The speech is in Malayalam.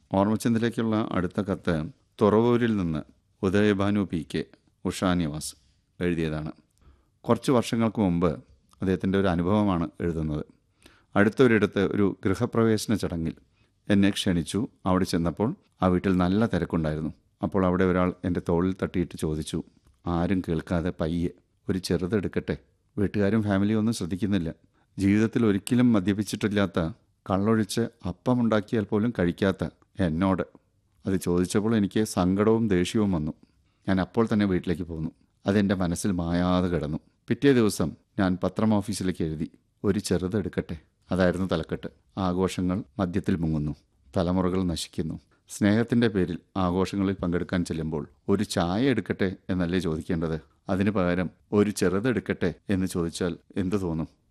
ഓർമ്മച്ചന്ദിലേക്കുള്ള അടുത്ത കത്ത് തുറവൂരിൽ നിന്ന് ഉദയഭാനു പി കെ ഉഷാ നിവാസ് എഴുതിയതാണ് കുറച്ച് വർഷങ്ങൾക്ക് മുമ്പ് അദ്ദേഹത്തിൻ്റെ ഒരു അനുഭവമാണ് എഴുതുന്നത് അടുത്തൊരിടത്ത് ഒരു ഗൃഹപ്രവേശന ചടങ്ങിൽ എന്നെ ക്ഷണിച്ചു അവിടെ ചെന്നപ്പോൾ ആ വീട്ടിൽ നല്ല തിരക്കുണ്ടായിരുന്നു അപ്പോൾ അവിടെ ഒരാൾ എൻ്റെ തോളിൽ തട്ടിയിട്ട് ചോദിച്ചു ആരും കേൾക്കാതെ പയ്യെ ഒരു ചെറുതെടുക്കട്ടെ വീട്ടുകാരും ഫാമിലിയും ഒന്നും ശ്രദ്ധിക്കുന്നില്ല ജീവിതത്തിൽ ഒരിക്കലും മദ്യപിച്ചിട്ടില്ലാത്ത കള്ളൊഴിച്ച് അപ്പമുണ്ടാക്കിയാൽ പോലും കഴിക്കാത്ത എന്നോട് അത് ചോദിച്ചപ്പോൾ എനിക്ക് സങ്കടവും ദേഷ്യവും വന്നു ഞാൻ അപ്പോൾ തന്നെ വീട്ടിലേക്ക് പോന്നു അതെൻ്റെ മനസ്സിൽ മായാതെ കിടന്നു പിറ്റേ ദിവസം ഞാൻ പത്രം ഓഫീസിലേക്ക് എഴുതി ഒരു ചെറുതെടുക്കട്ടെ അതായിരുന്നു തലക്കെട്ട് ആഘോഷങ്ങൾ മദ്യത്തിൽ മുങ്ങുന്നു തലമുറകൾ നശിക്കുന്നു സ്നേഹത്തിൻ്റെ പേരിൽ ആഘോഷങ്ങളിൽ പങ്കെടുക്കാൻ ചെല്ലുമ്പോൾ ഒരു ചായ എടുക്കട്ടെ എന്നല്ലേ ചോദിക്കേണ്ടത് അതിനു പകരം ഒരു ചെറുതെടുക്കട്ടെ എന്ന് ചോദിച്ചാൽ എന്തു തോന്നും